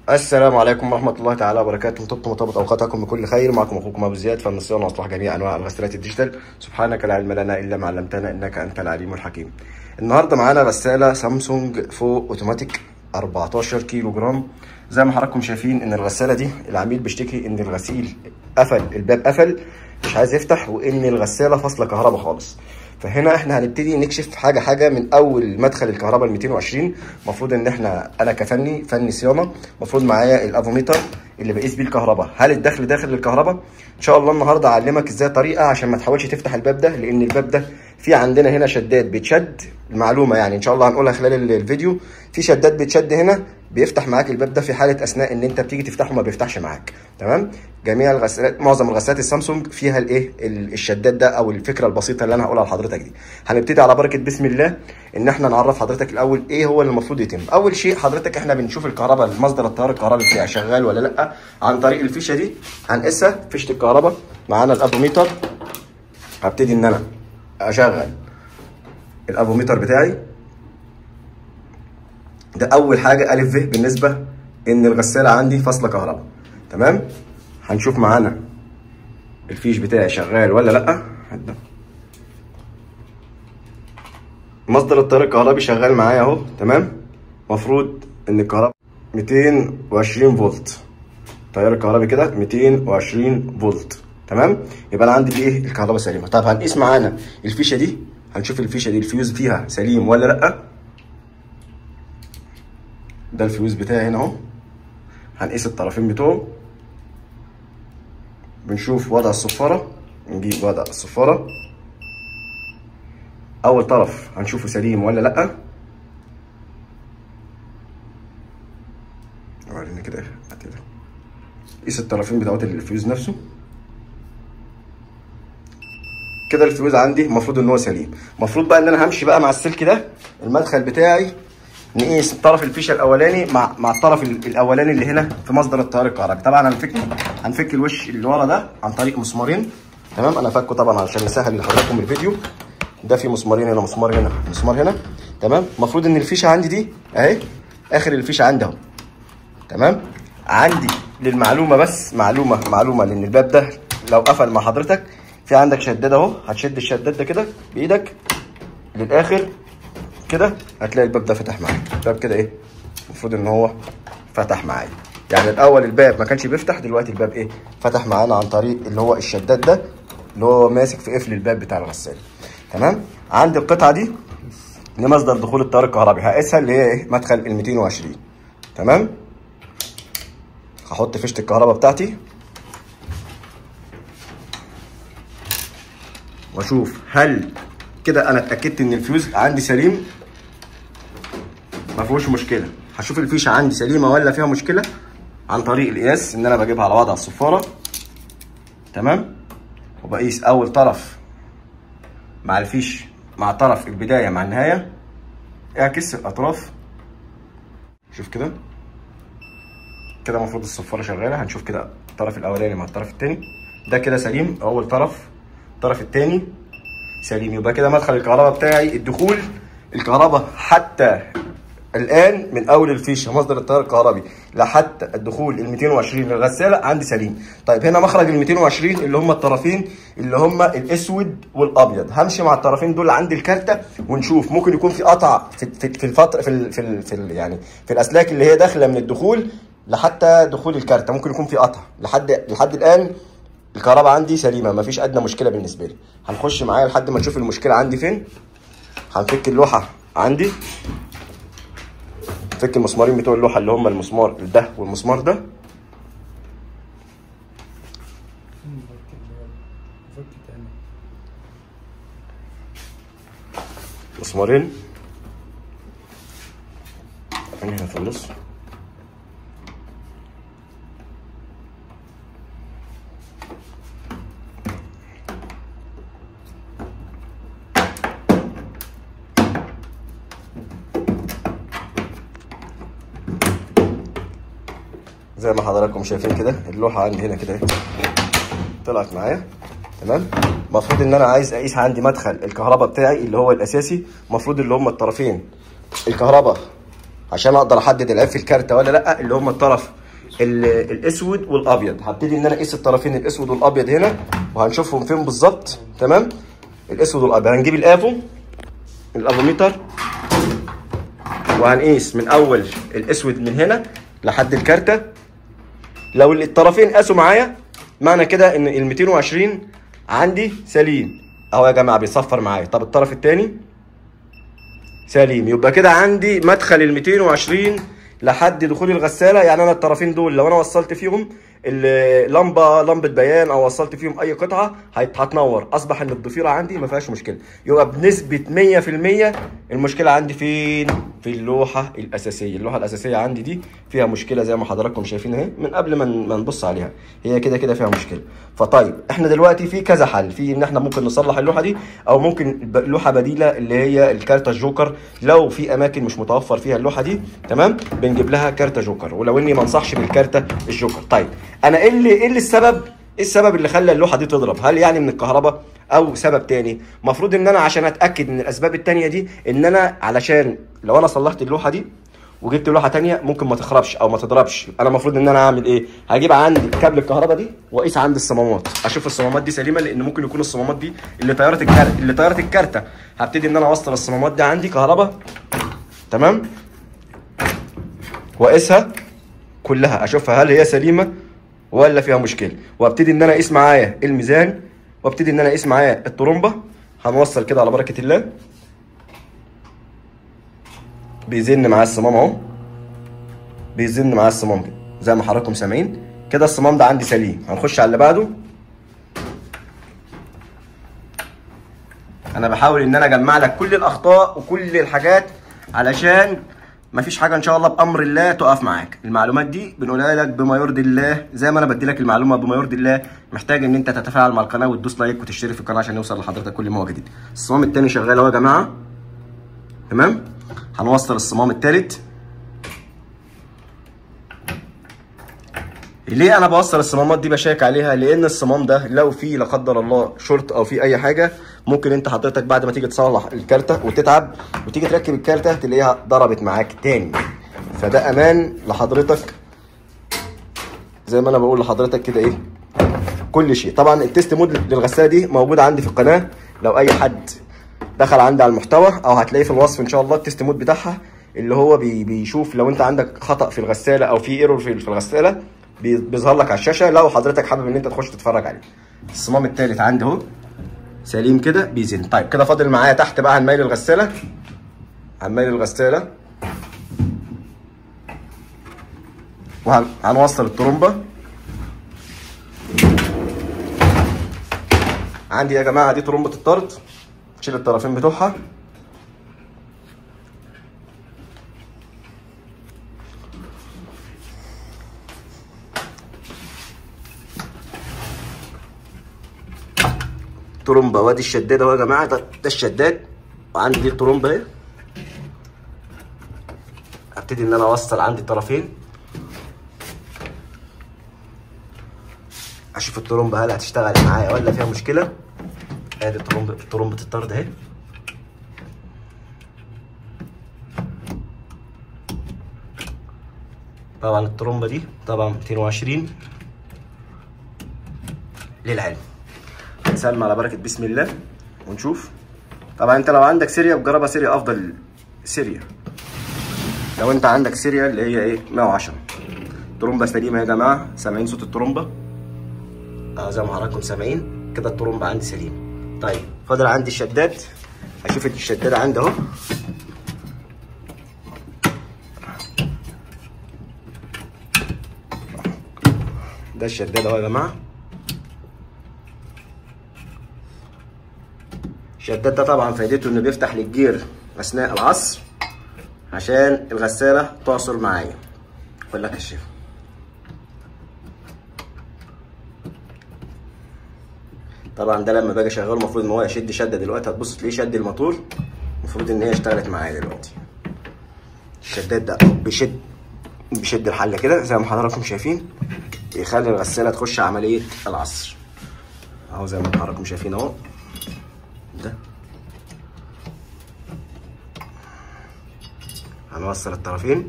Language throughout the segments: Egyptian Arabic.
السلام عليكم ورحمة الله تعالى وبركاته طبتم وطابت أوقاتكم بكل خير معكم أخوكم أبو زياد فن الصيانة وأصلاح جميع أنواع الغسالات الديجيتال سبحانك لا علم لنا إلا ما علمتنا إنك أنت العليم الحكيم النهاردة معانا غسالة سامسونج فوق أوتوماتيك 14 كيلو جرام زي ما حضراتكم شايفين إن الغسالة دي العميل بيشتكي إن الغسيل قفل الباب قفل مش عايز يفتح وإن الغسالة فاصلة كهرباء خالص فهنا احنا هنبتدي نكشف حاجه حاجه من اول مدخل الكهرباء ال 220 المفروض ان احنا انا كفني فني صيانه المفروض معايا الافوميتر اللي بقيس بيه الكهرباء هل الدخل داخل الكهرباء ان شاء الله النهارده اعلمك ازاي طريقه عشان ما تحاولش تفتح الباب ده لان الباب ده في عندنا هنا شداد بيتشد المعلومه يعني ان شاء الله هنقولها خلال الفيديو في شداد بيتشد هنا بيفتح معاك الباب ده في حاله اثناء ان انت بتيجي تفتحه ما بيفتحش معاك تمام جميع الغسالات معظم الغسالات السامسونج فيها الايه الشداد ده او الفكره البسيطه اللي انا هقولها لحضرتك دي هنبتدي على بركه بسم الله ان احنا نعرف حضرتك الاول ايه هو اللي المفروض يتم اول شيء حضرتك احنا بنشوف الكهرباء المصدر التيار الكهربي بتاعي شغال ولا لا عن طريق الفيشه دي هنقيسها فيشه الكهرباء معانا الافوميتر هبتدي ان انا اشغل الافوميتر بتاعي ده اول حاجه الف ب بالنسبه ان الغساله عندي فاصله كهرباء تمام هنشوف معانا الفيش بتاعي شغال ولا لا مصدر التيار الكهربي شغال معايا اهو تمام مفروض ان الكهرباء 220 فولت التيار الكهربي كده 220 فولت تمام يبقى انا عندي ايه الكهرباء سليمه طب هنقيس معانا الفيشه دي هنشوف الفيشه دي الفيوز فيها سليم ولا لا ده الفيوز بتاعي هنا اهو هنقيس الطرفين بتوعه بنشوف وضع الصفارة نجيب وضع الصفارة أول طرف هنشوفه سليم ولا لأ وريني كده كده قيس الطرفين بتاعت الفيوز نفسه كده الفيوز عندي المفروض ان هو سليم المفروض بقى ان انا همشي بقى مع السلك ده المدخل بتاعي نقيس طرف الفيشه الاولاني مع مع الطرف الاولاني اللي هنا في مصدر التيار الكهربي طبعا هنفك هنفك الوش اللي ورا ده عن طريق مسمارين تمام انا فكه طبعا عشان يسهل لحضراتكم الفيديو ده في مسمارين هنا مسمار هنا مسمار هنا تمام المفروض ان الفيشه عندي دي اهي اخر الفيشه عندي اهو تمام عندي للمعلومه بس معلومه معلومه لان الباب ده لو قفل مع حضرتك في عندك شداد اهو هتشد الشداد ده كده بايدك للاخر كده هتلاقي الباب ده فتح معاك الباب كده ايه المفروض ان هو فتح معايا يعني الاول الباب ما كانش بيفتح دلوقتي الباب ايه فتح معانا عن طريق اللي هو الشداد ده اللي هو ماسك في قفل الباب بتاع الغساله تمام عندي القطعه دي دي مصدر دخول التيار الكهربي هقيسها اللي هي ايه مدخل ال 220 تمام هحط فيشه الكهرباء بتاعتي واشوف هل كده انا اتاكدت ان الفيوز عندي سليم ما فيهوش مشكله هشوف الفيشه عندي سليمه ولا فيها مشكله عن طريق القياس ان انا بجيبها على وضع الصفاره تمام وبقيس اول طرف مع الفيش مع طرف البدايه مع النهايه اعكس الاطراف شوف كده كده المفروض الصفاره شغاله هنشوف كده الطرف الاولاني مع الطرف الثاني ده كده سليم اول طرف الطرف الثاني سليم يبقى كده مدخل الكهرباء بتاعي الدخول الكهرباء حتى الان من اول الفيشه مصدر التيار الكهربي لحد الدخول ال 220 للغساله عندي سليم طيب هنا مخرج ال 220 اللي هم الطرفين اللي هم الاسود والابيض همشي مع الطرفين دول عند الكارته ونشوف ممكن يكون في قطع في في, في الفتره في ال في, ال في ال يعني في الاسلاك اللي هي داخله من الدخول لحتى دخول الكارته ممكن يكون في قطع لحد لحد الان الكهرباء عندي سليمه مفيش ادنى مشكله بالنسبه لي هنخش معايا لحد ما نشوف المشكله عندي فين هنفك اللوحه عندي فك المسمارين بتوع اللوحه اللي هم المسمار ده والمسمار ده مسمارين هنا في النص زي ما حضراتكم شايفين كده اللوحه عندي هنا كده طلعت معايا تمام المفروض ان انا عايز اقيس عندي مدخل الكهرباء بتاعي اللي هو الاساسي المفروض اللي هم الطرفين الكهرباء عشان اقدر احدد العيب في الكارته ولا لا اللي هم الطرف ال- الاسود والابيض هبتدي ان انا اقيس الطرفين الاسود والابيض هنا وهنشوفهم فين بالظبط تمام الاسود والابيض هنجيب الافو الافوميتر وهنقيس من اول الاسود من هنا لحد الكارته لو الطرفين قاسوا معايا معنى كده ان ال 220 عندي سليم اهو يا جماعه بيصفر معايا طب الطرف الثاني سليم يبقى كده عندي مدخل ال 220 لحد دخول الغساله يعني انا الطرفين دول لو انا وصلت فيهم اللمبه لمبه بيان او وصلت فيهم اي قطعه هت- هتنور اصبح ان الضفيره عندي ما فيهاش مشكله يبقى بنسبه 100% المشكله عندي فين في اللوحه الاساسيه اللوحه الاساسيه عندي دي فيها مشكله زي ما حضراتكم شايفين اهي من قبل ما ن- ما نبص عليها هي كده كده فيها مشكله فطيب احنا دلوقتي في كذا حل في ان احنا ممكن نصلح اللوحه دي او ممكن ب- لوحه بديله اللي هي الكارته الجوكر لو في اماكن مش متوفر فيها اللوحه دي تمام بنجيب لها كارته جوكر ولو اني ما انصحش بالكارته الجوكر طيب انا ايه اللي ايه اللي السبب ايه السبب اللي خلى اللوحه دي تضرب هل يعني من الكهرباء او سبب تاني المفروض ان انا عشان اتاكد من الاسباب التانية دي ان انا علشان لو انا صلحت اللوحه دي وجبت لوحه تانية ممكن ما تخربش او ما تضربش انا المفروض ان انا اعمل ايه هجيب عندي كابل الكهرباء دي واقيس عند الصمامات اشوف الصمامات دي سليمه لان ممكن يكون الصمامات دي اللي طياره الكارت اللي طياره الكارته هبتدي ان انا اوصل الصمامات دي عندي كهرباء تمام واقيسها كلها اشوفها هل هي سليمه ولا فيها مشكله وابتدي ان انا اقيس معايا الميزان وابتدي ان انا اقيس معايا الطرمبه هنوصل كده على بركه الله بيزن معاه الصمام اهو بيزن معاه الصمام كده زي ما حضراتكم سامعين كده الصمام ده عندي سليم هنخش على اللي بعده انا بحاول ان انا اجمع لك كل الاخطاء وكل الحاجات علشان مفيش حاجه ان شاء الله بامر الله تقف معاك المعلومات دي بنقولها لك بما يرضي الله زي ما انا بدي لك المعلومه بما يرضي الله محتاج ان انت تتفاعل مع القناه وتدوس لايك وتشترك في القناه عشان يوصل لحضرتك كل ما هو جديد الصمام التاني شغال اهو يا جماعه تمام هنوصل الصمام التالت ليه انا بوصل الصمامات دي بشيك عليها لان الصمام ده لو في لا قدر الله شورت او في اي حاجه ممكن انت حضرتك بعد ما تيجي تصلح الكارته وتتعب وتيجي تركب الكارته تلاقيها ضربت معاك تاني فده امان لحضرتك زي ما انا بقول لحضرتك كده ايه كل شيء طبعا التيست مود للغساله دي موجود عندي في القناه لو اي حد دخل عندي على المحتوى او هتلاقيه في الوصف ان شاء الله التيست مود بتاعها اللي هو بي بيشوف لو انت عندك خطا في الغساله او في ايرور في في الغساله بي- بيظهر لك على الشاشه لو حضرتك حابب ان انت تخش تتفرج عليه الصمام الثالث عندي اهو سليم كده بيزن طيب كده فاضل معايا تحت بقى هنميل الغساله هنميل الغساله وهنوصل الطرمبه عندي يا جماعه دي طرمبه الطرد شيل الطرفين بتوعها طرمبه وادي الشداد اهو يا جماعه ده, ده الشداد وعندي دي الطرمبه اهي ابتدي ان انا اوصل عندي الطرفين اشوف الطرمبه هل هتشتغل معايا ولا فيها مشكله ادي طرمبه طرمبه الطرد اهي طبعا الطرمبه دي طبعا 220 للعلم نسلم على بركه بسم الله ونشوف طبعا انت لو عندك سيريا بجربها سيريا افضل سيريا لو انت عندك سيريا اللي هي ايه 110 طرمبه سليمه يا جماعه سامعين صوت الطرمبه اه زي ما حضراتكم سامعين كده الطرمبه عندي سليم طيب فاضل عندي الشداد هشوف الشداد عندي اهو ده الشداد اهو يا جماعه الشداد ده طبعا فايدته انه بيفتح للجير اثناء العصر عشان الغساله تعصر معايا اقول لك الشيف طبعا ده لما باجي اشغله المفروض ان هو يشد شده دلوقتي هتبص تلاقيه شد الموتور المفروض ان هي اشتغلت معايا دلوقتي الشداد ده بيشد بيشد الحله كده زي ما حضراتكم شايفين بيخلي الغساله تخش عمليه العصر اهو زي ما حضراتكم شايفين اهو ده هنوصل الطرفين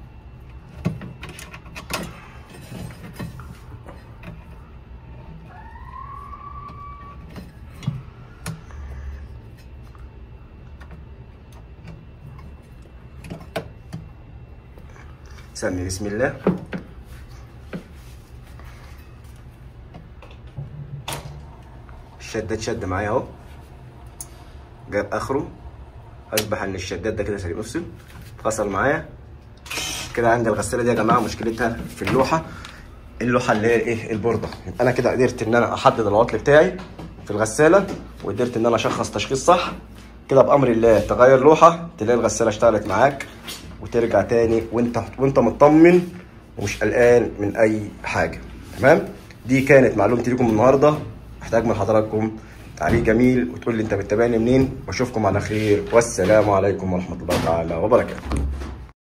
سمي بسم الله الشداد شد معايا اهو جاب اخره اصبح ان الشداد ده كده سليم افصل فصل معايا كده عندي الغساله دي يا جماعه مشكلتها في اللوحه اللوحه اللي هي ايه البورده يبقى انا كده قدرت ان انا احدد العطل بتاعي في الغساله وقدرت ان انا اشخص تشخيص صح كده بامر الله تغير لوحه تلاقي الغساله اشتغلت معاك وترجع تاني وانت وانت مطمن ومش قلقان من اي حاجه تمام دي كانت معلومتي لكم النهارده محتاج من حضراتكم تعليق جميل وتقول لي انت بتتابعني منين واشوفكم على خير والسلام عليكم ورحمه الله تعالى وبركاته